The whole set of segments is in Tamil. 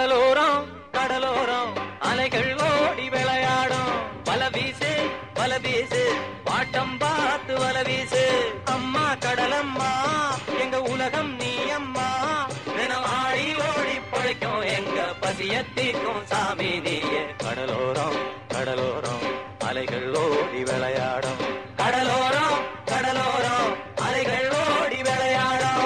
கடலோரம் கடலோரம் அலைகள் ஓடி விளையாடும் வல வீசு வல வீசு வாட்டம் பார்த்து வல வீசு அம்மா கடலம்மா எங்க உலகம் நீ அம்மா தினம் ஆடி ஓடி பழைக்கும் எங்க பசியத்திக்கும் சாமி நீயே கடலோரம் கடலோரம் அலைகள் ஓடி விளையாடும் கடலோரம் கடலோரம் அலைகள் ஓடி விளையாடும்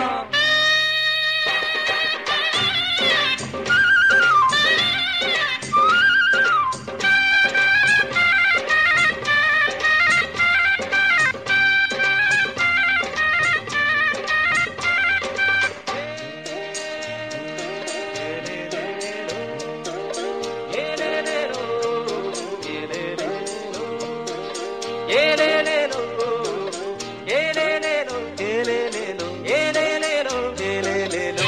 ஏலேலேலோ, ஏலேலேலோ, ஏலேலேலோ, ஏலேலேலோ, ஏலேலேலோ, ஏலேலேலோ, ஏலேலேலோ.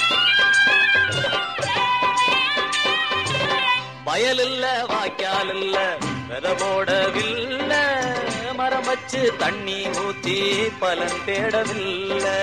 வயல் இல்ல வாய்க்கால் இல்ல வித போடவில்ல மரம் வச்சு தண்ணி ஊத்தி பலன் தேடவில்லை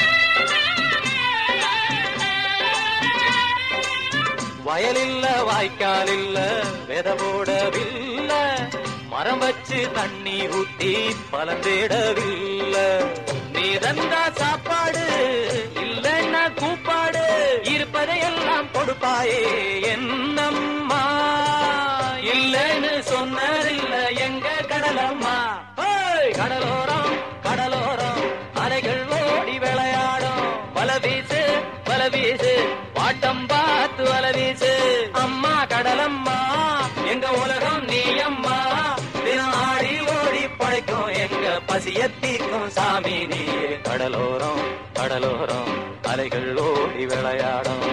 வயலில்ல வாய்க்கால் இல்ல வித போடவில்ல மரம் வச்சு தண்ணி ஊத்தி பலன் தேடவில்லை நீ தந்தா சாப்பாடு இல்லைன்னா கூப்பாடு இருப்பதையெல்லாம் கொடுப்பாயே என்னம்மா இல்லைன்னு சொன்னதில்ல எங்க கடலம்மா ஏய், கடலோரம் கடலோரம் அலைகள் ஓடி விளையாடும் வல வீசு வல வீசு வாட்டம் பார்த்து வல வீசு அம்மா கடலம்மா எங்க உலகம் நீ அம்மா தினம் ஆடி ஓடி படைக்கும் எங்க பசியத்திக்கும் சாமி நீயே கடலோரம் கடலோரம் அலைகள் ஓடி விளையாடும்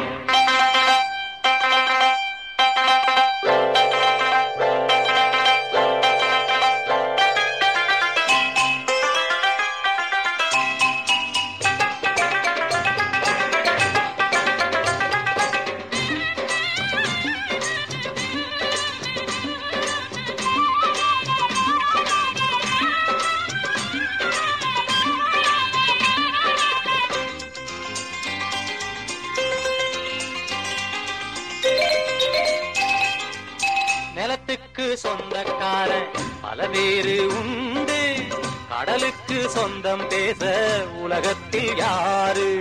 நிலத்துக்கு சொந்தக்காரன் பல பேரு உண்டு கடலுக்கு சொந்தம் பேச உலகத்தில் யாரு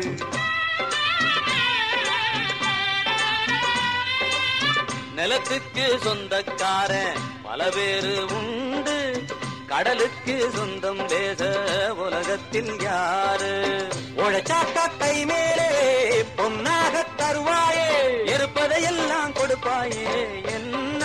நிலத்துக்கு சொந்தக்காரன் பல பேரு உண்டு கடலுக்கு சொந்தம் பேச உலகத்தில் யாரு உழைச்சாக்கா கை மேலே பொன்னாக தருவாயே இருப்பதையெல்லாம் கொடுப்பாயே என்ன